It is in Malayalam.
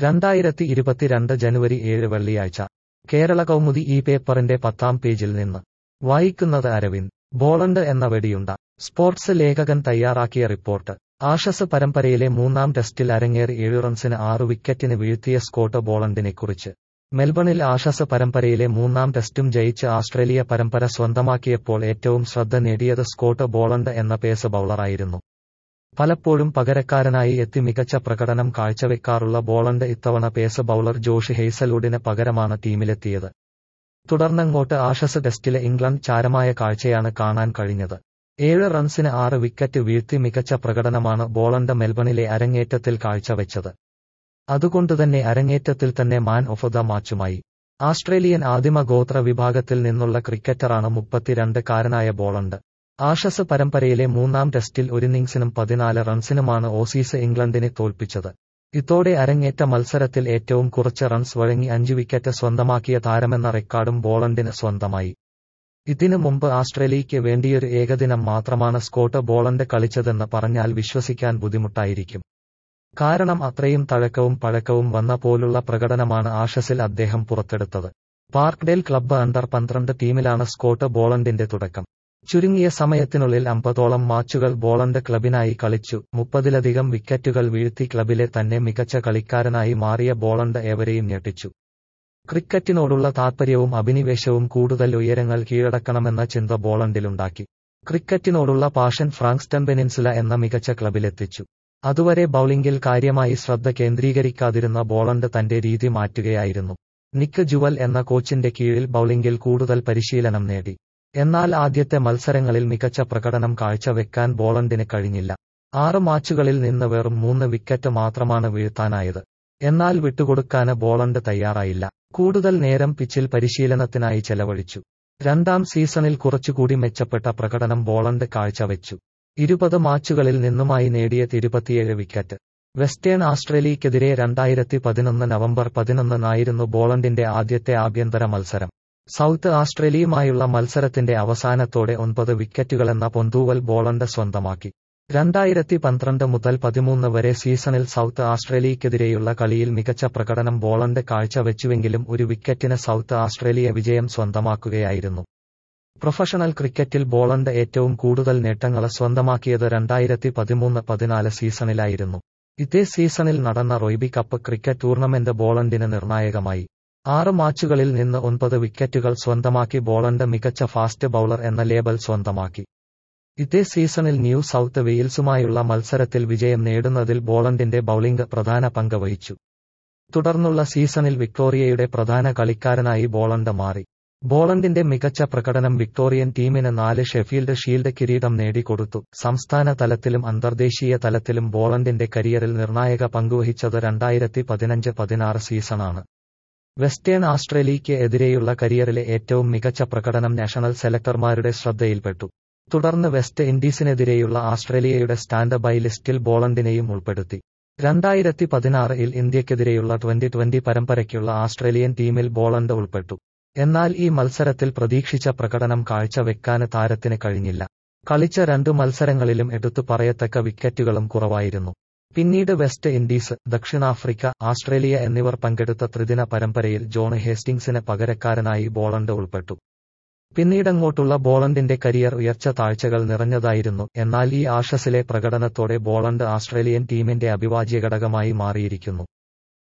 രണ്ടായിരത്തി ഇരുപത്തിരണ്ട് ജനുവരി ഏഴ് വെള്ളിയാഴ്ച കേരള കൗമുദി ഈ പേപ്പറിന്റെ പത്താം പേജിൽ നിന്ന് വായിക്കുന്നത് അരവിന്ദ് ബോളണ്ട് എന്ന വെടിയുണ്ട സ്പോർട്സ് ലേഖകൻ തയ്യാറാക്കിയ റിപ്പോർട്ട് ആഷസ് പരമ്പരയിലെ മൂന്നാം ടെസ്റ്റിൽ അരങ്ങേറി ഏഴു റൺസിന് ആറു വിക്കറ്റിന് വീഴ്ത്തിയ സ്കോട്ട് ബോളണ്ടിനെക്കുറിച്ച് മെൽബണിൽ ആഷസ് പരമ്പരയിലെ മൂന്നാം ടെസ്റ്റും ജയിച്ച് ആസ്ട്രേലിയ പരമ്പര സ്വന്തമാക്കിയപ്പോൾ ഏറ്റവും ശ്രദ്ധ നേടിയത് സ്കോട്ട് ബോളണ്ട് എന്ന പേസ് ബൌളറായിരുന്നു പലപ്പോഴും പകരക്കാരനായി എത്തി മികച്ച പ്രകടനം കാഴ്ചവെക്കാറുള്ള ബോളണ്ട് ഇത്തവണ പേസ് ബൌളർ ജോഷ് ഹെയ്സലൂഡിന് പകരമാണ് ടീമിലെത്തിയത് തുടർന്നങ്ങോട്ട് ആഷസ് ടെസ്റ്റിലെ ഇംഗ്ലണ്ട് ചാരമായ കാഴ്ചയാണ് കാണാൻ കഴിഞ്ഞത് ഏഴ് റൺസിന് ആറ് വിക്കറ്റ് വീഴ്ത്തി മികച്ച പ്രകടനമാണ് ബോളണ്ട് മെൽബണിലെ അരങ്ങേറ്റത്തിൽ കാഴ്ചവെച്ചത് അതുകൊണ്ടുതന്നെ അരങ്ങേറ്റത്തിൽ തന്നെ മാൻ ഓഫ് ദ മാച്ചുമായി ആസ്ട്രേലിയൻ ആദിമ ഗോത്ര വിഭാഗത്തിൽ നിന്നുള്ള ക്രിക്കറ്ററാണ് മുപ്പത്തിരണ്ട് കാരനായ ബോളണ്ട് ആഷസ് പരമ്പരയിലെ മൂന്നാം ടെസ്റ്റിൽ ഒരിന്നിംഗ്സിനും പതിനാല് റൺസിനുമാണ് ഓസീസ് ഇംഗ്ലണ്ടിനെ തോൽപ്പിച്ചത് ഇതോടെ അരങ്ങേറ്റ മത്സരത്തിൽ ഏറ്റവും കുറച്ച് റൺസ് വഴങ്ങി അഞ്ച് വിക്കറ്റ് സ്വന്തമാക്കിയ താരമെന്ന റെക്കോർഡും ബോളണ്ടിന് സ്വന്തമായി ഇതിനു മുമ്പ് ആസ്ട്രേലിയയ്ക്ക് വേണ്ടിയൊരു ഏകദിനം മാത്രമാണ് സ്കോട്ട് ബോളണ്ട് കളിച്ചതെന്ന് പറഞ്ഞാൽ വിശ്വസിക്കാൻ ബുദ്ധിമുട്ടായിരിക്കും കാരണം അത്രയും തഴക്കവും പഴക്കവും വന്ന പോലുള്ള പ്രകടനമാണ് ആഷസിൽ അദ്ദേഹം പുറത്തെടുത്തത് പാർക്ക്ഡേൽ ക്ലബ്ബ് അണ്ടർ പന്ത്രണ്ട് ടീമിലാണ് സ്കോട്ട് ബോളണ്ടിന്റെ തുടക്കം ചുരുങ്ങിയ സമയത്തിനുള്ളിൽ അമ്പതോളം മാച്ചുകൾ ബോളണ്ട് ക്ലബിനായി കളിച്ചു മുപ്പതിലധികം വിക്കറ്റുകൾ വീഴ്ത്തി ക്ലബിലെ തന്നെ മികച്ച കളിക്കാരനായി മാറിയ ബോളണ്ട് ഏവരെയും ഞെട്ടിച്ചു ക്രിക്കറ്റിനോടുള്ള താൽപര്യവും അഭിനിവേശവും കൂടുതൽ ഉയരങ്ങൾ കീഴടക്കണമെന്ന ചിന്ത ബോളണ്ടിലുണ്ടാക്കി ക്രിക്കറ്റിനോടുള്ള പാഷൻ ഫ്രാങ്സ്റ്റൺ പെനിൻസുല എന്ന മികച്ച ക്ലബിലെത്തിച്ചു അതുവരെ ബൌളിംഗിൽ കാര്യമായി ശ്രദ്ധ കേന്ദ്രീകരിക്കാതിരുന്ന ബോളണ്ട് തന്റെ രീതി മാറ്റുകയായിരുന്നു നിക്ക് ജുവൽ എന്ന കോച്ചിന്റെ കീഴിൽ ബൌളിംഗിൽ കൂടുതൽ പരിശീലനം നേടി എന്നാൽ ആദ്യത്തെ മത്സരങ്ങളിൽ മികച്ച പ്രകടനം കാഴ്ചവെക്കാൻ ബോളണ്ടിന് കഴിഞ്ഞില്ല ആറ് മാച്ചുകളിൽ നിന്ന് വെറും മൂന്ന് വിക്കറ്റ് മാത്രമാണ് വീഴ്ത്താനായത് എന്നാൽ വിട്ടുകൊടുക്കാന് ബോളണ്ട് തയ്യാറായില്ല കൂടുതൽ നേരം പിച്ചിൽ പരിശീലനത്തിനായി ചെലവഴിച്ചു രണ്ടാം സീസണിൽ കുറച്ചുകൂടി മെച്ചപ്പെട്ട പ്രകടനം ബോളണ്ട് കാഴ്ചവെച്ചു ഇരുപത് മാച്ചുകളിൽ നിന്നുമായി നേടിയത് ഇരുപത്തിയേഴ് വിക്കറ്റ് വെസ്റ്റേൺ ആസ്ട്രേലിയക്കെതിരെ രണ്ടായിരത്തി പതിനൊന്ന് നവംബർ പതിനൊന്നിനായിരുന്നു ബോളണ്ടിന്റെ ആദ്യത്തെ ആഭ്യന്തര മത്സരം സൗത്ത് ആസ്ട്രേലിയയുമായുള്ള മത്സരത്തിന്റെ അവസാനത്തോടെ ഒൻപത് വിക്കറ്റുകളെന്ന പൊന്തൂവൽ ബോളണ്ട് സ്വന്തമാക്കി രണ്ടായിരത്തി പന്ത്രണ്ട് മുതൽ പതിമൂന്ന് വരെ സീസണിൽ സൗത്ത് ആസ്ട്രേലിയക്കെതിരെയുള്ള കളിയിൽ മികച്ച പ്രകടനം ബോളണ്ട് കാഴ്ചവെച്ചുവെങ്കിലും ഒരു വിക്കറ്റിന് സൗത്ത് ആസ്ട്രേലിയ വിജയം സ്വന്തമാക്കുകയായിരുന്നു പ്രൊഫഷണൽ ക്രിക്കറ്റിൽ ബോളണ്ട് ഏറ്റവും കൂടുതൽ നേട്ടങ്ങൾ സ്വന്തമാക്കിയത് രണ്ടായിരത്തി പതിമൂന്ന് പതിനാല് സീസണിലായിരുന്നു ഇതേ സീസണിൽ നടന്ന റോയ്ബി കപ്പ് ക്രിക്കറ്റ് ടൂർണമെന്റ് ബോളണ്ടിന് നിർണായകമായി ആറ് മാച്ചുകളിൽ നിന്ന് ഒൻപത് വിക്കറ്റുകൾ സ്വന്തമാക്കി ബോളണ്ട് മികച്ച ഫാസ്റ്റ് ബൌളർ എന്ന ലേബൽ സ്വന്തമാക്കി ഇതേ സീസണിൽ ന്യൂ സൗത്ത് വെയിൽസുമായുള്ള മത്സരത്തിൽ വിജയം നേടുന്നതിൽ ബോളണ്ടിന്റെ ബൌളിംഗ് പ്രധാന പങ്ക് വഹിച്ചു തുടർന്നുള്ള സീസണിൽ വിക്ടോറിയയുടെ പ്രധാന കളിക്കാരനായി ബോളണ്ട് മാറി ബോളണ്ടിന്റെ മികച്ച പ്രകടനം വിക്ടോറിയൻ ടീമിന് നാല് ഷെഫീൽഡ് ഷീൽഡ് കിരീടം നേടിക്കൊടുത്തു സംസ്ഥാന തലത്തിലും അന്തർദേശീയ തലത്തിലും ബോളണ്ടിന്റെ കരിയറിൽ നിർണായക പങ്കുവഹിച്ചത് രണ്ടായിരത്തി പതിനഞ്ച് പതിനാറ് സീസണാണ് വെസ്റ്റേൺ ആസ്ട്രേലിയയ്ക്ക് എതിരെയുള്ള കരിയറിലെ ഏറ്റവും മികച്ച പ്രകടനം നാഷണൽ സെലക്ടർമാരുടെ ശ്രദ്ധയിൽപ്പെട്ടു തുടർന്ന് വെസ്റ്റ് ഇൻഡീസിനെതിരെയുള്ള ആസ്ട്രേലിയയുടെ സ്റ്റാൻഡ് ബൈ ലിസ്റ്റിൽ ബോളണ്ടിനെയും ഉൾപ്പെടുത്തി രണ്ടായിരത്തി പതിനാറിൽ ഇന്ത്യക്കെതിരെയുള്ള ട്വന്റി ട്വന്റി പരമ്പരയ്ക്കുള്ള ആസ്ട്രേലിയൻ ടീമിൽ ബോളണ്ട് ഉൾപ്പെട്ടു എന്നാൽ ഈ മത്സരത്തിൽ പ്രതീക്ഷിച്ച പ്രകടനം കാഴ്ചവെക്കാന് താരത്തിന് കഴിഞ്ഞില്ല കളിച്ച രണ്ടു മത്സരങ്ങളിലും എടുത്തു പറയത്തക്ക വിക്കറ്റുകളും കുറവായിരുന്നു പിന്നീട് വെസ്റ്റ് ഇൻഡീസ് ദക്ഷിണാഫ്രിക്ക ആസ്ട്രേലിയ എന്നിവർ പങ്കെടുത്ത ത്രിദിന പരമ്പരയിൽ ജോൺ ഹേസ്റ്റിംഗ്സിന് പകരക്കാരനായി ബോളണ്ട് ഉൾപ്പെട്ടു പിന്നീടങ്ങോട്ടുള്ള ബോളണ്ടിന്റെ കരിയർ ഉയർച്ച താഴ്ചകൾ നിറഞ്ഞതായിരുന്നു എന്നാൽ ഈ ആഷസിലെ പ്രകടനത്തോടെ ബോളണ്ട് ആസ്ട്രേലിയൻ ടീമിന്റെ അവിഭാജ്യ ഘടകമായി മാറിയിരിക്കുന്നു